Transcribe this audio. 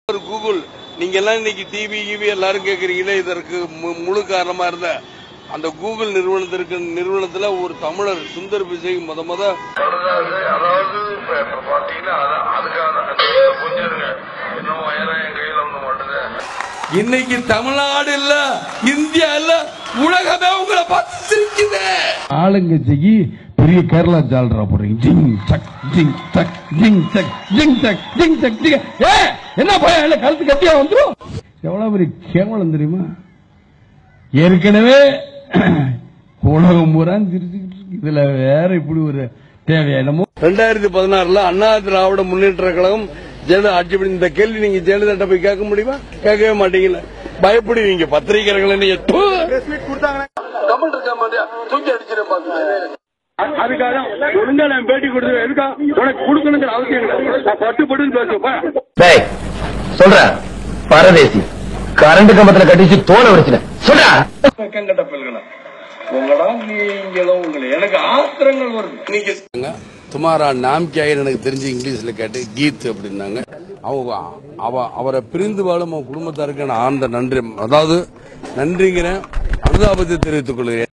ஒரு கூகுள் நீங்க எல்லாம் இன்னைக்கு டிவி கிவி எல்லாரும் கேக்குறீங்களே இதற்கு மு- முழு காரணமா இருந்த அந்த கூகுள் நிறுவனத்திற்கு நிறுவனத்துல ஒரு தமிழர் சுந்தர் பிச்சை முத முத அதாவது அதாவது இப்ப இப்ப பாத்தீங்கன்னா அது- அதுக்கான அது கொஞ்சம் இருங்க இன்னும் வயரம் என் கையில வந்து மாட்டுது இன்னைக்கு தமிழ்நாடு இல்ல இந்தியா இல்ல உலகமே உங்களை பார்த்து சிரிக்குது ஆளுங்கட்சிக்கு பெரிய கேரளா ஜால்ரா போடுறீங்க ஜிங் சக் ஜிங் சக் ஜிங் சக் ஜிங் சக் ஜிங் சக் ஜிங் ஏ என்ன பயம் இல்ல கழுத்து கட்டியா வந்துரும் எவ்வளவு பெரிய கேவலம் தெரியுமா ஏற்கனவே உலகம் பூரா சிரிச்சுக்கிட்டு இருக்கு. இதுல வேற இப்படி ஒரு தேவையா என்னமோ ரெண்டாயிரத்தி பதினாறுல அண்ணா திராவிட முன்னேற்ற கழகம் ஜெயலலிதா ஆட்சி பண்ணி இந்த கேள்வி நீங்க ஜெயலலிதா போய் கேட்க முடியுமா கேட்கவே மாட்டீங்கல்ல பயப்படுவீங்க பத்திரிகைகளை நீங்க தூ. கமல் இருக்கா மாட்டியா தூக்கி அடிச்சிட பாக்குறேன் அதுக்காக ஒழுங்கா நான் பேட்டி கொடுத்து எதுக்கா உனக்கு கொடுக்கணுங்கிற அவசியம் கிடையாது நான் பட்டு பட்டுன்னு பேசுவேன் டேய் சொல்ற பரதேசி கரண்ட் கம்பத்துல கட்டிச்சு தோலை உடைச்சிட சொல்றா கங்கட்ட பிள்ளைகளா உங்களடா நீங்களும் உங்களை எனக்கு ஆத்திரங்கள் வருது நீங்க துமாரா நாம் கியாயின்னு எனக்கு தெரிஞ்சு இங்கிலீஷ்ல கேட்டு கீத் அப்படின்னாங்க அவங்க அவ அவரை பிரிந்து வாழும் அவன் குடும்பத்தாருக்கு நான் ஆழ்ந்த நன்றி அதாவது நன்றிங்கிறேன் அனுதாபத்தை தெரிவித்துக் கொள்கிறேன்